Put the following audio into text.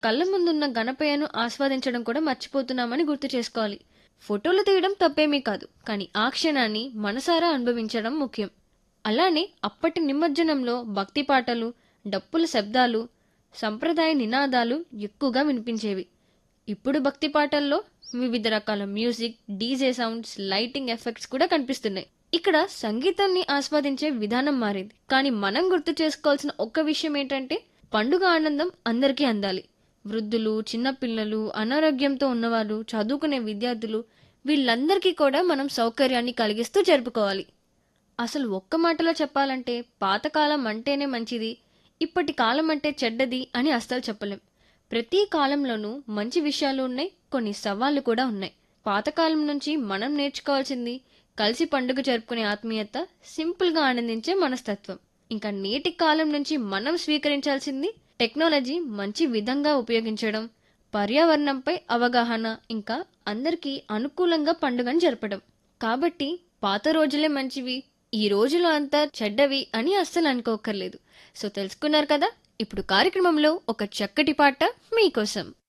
కళ్ళ ముందున్న గణపయ్యను ఆస్వాదించడం కూడా మర్చిపోతున్నామని గుర్తు చేసుకోవాలి ఫోటోలు తీయడం తప్పేమీ కాదు కానీ ఆ క్షణాన్ని మనసారా అనుభవించడం ముఖ్యం అలానే అప్పటి నిమజ్జనంలో భక్తి పాటలు డప్పుల శబ్దాలు సంప్రదాయ నినాదాలు ఎక్కువగా వినిపించేవి ఇప్పుడు భక్తి పాటల్లో వివిధ రకాల music DJ sounds lighting effects కూడా కనిపిస్తున్నాయి ఇక్కడ సంగీతాన్ని ఆస్వాదించే విధానం మారింది కానీ మనం గుర్తు చేసుకోవాల్సిన ఒక్క విషయం ఏంటంటే పండుగ ఆనందం అందరికీ అందాలి వృద్ధులు చిన్నపిల్లలు అనారోగ్యంతో ఉన్నవారు చదువుకునే విద్యార్థులు వీళ్ళందరికీ కూడా మనం సౌకర్యాన్ని కలిగిస్తూ జరుపుకోవాలి అసలు ఒక్క మాటలో చెప్పాలంటే పాతకాలం అంటేనే మంచిది ఇప్పటి కాలం అంటే చెడ్డది అని అస్సలు చెప్పలేం ప్రతి కాలంలోనూ మంచి విషయాలు ఉన్నాయి కొన్ని సవాళ్లు కూడా ఉన్నాయి పాతకాలం నుంచి మనం నేర్చుకోవాల్సింది కలిసి పండుగ జరుపుకునే ఆత్మీయత సింపుల్గా ఆనందించే మనస్తత్వం ఇంకా నేటి కాలం నుంచి మనం స్వీకరించాల్సింది టెక్నాలజీ మంచి విధంగా ఉపయోగించడం పర్యావరణంపై అవగాహన ఇంకా అందరికీ అనుకూలంగా పండుగను జరపడం కాబట్టి పాత రోజులే మంచివి ఈ రోజులో అంతా చెడ్డవి అని అస్సలు అనుకోకర్లేదు సో తెలుసుకున్నారు కదా ఇప్పుడు కార్యక్రమంలో ఒక చక్కటి పాట మీకోసం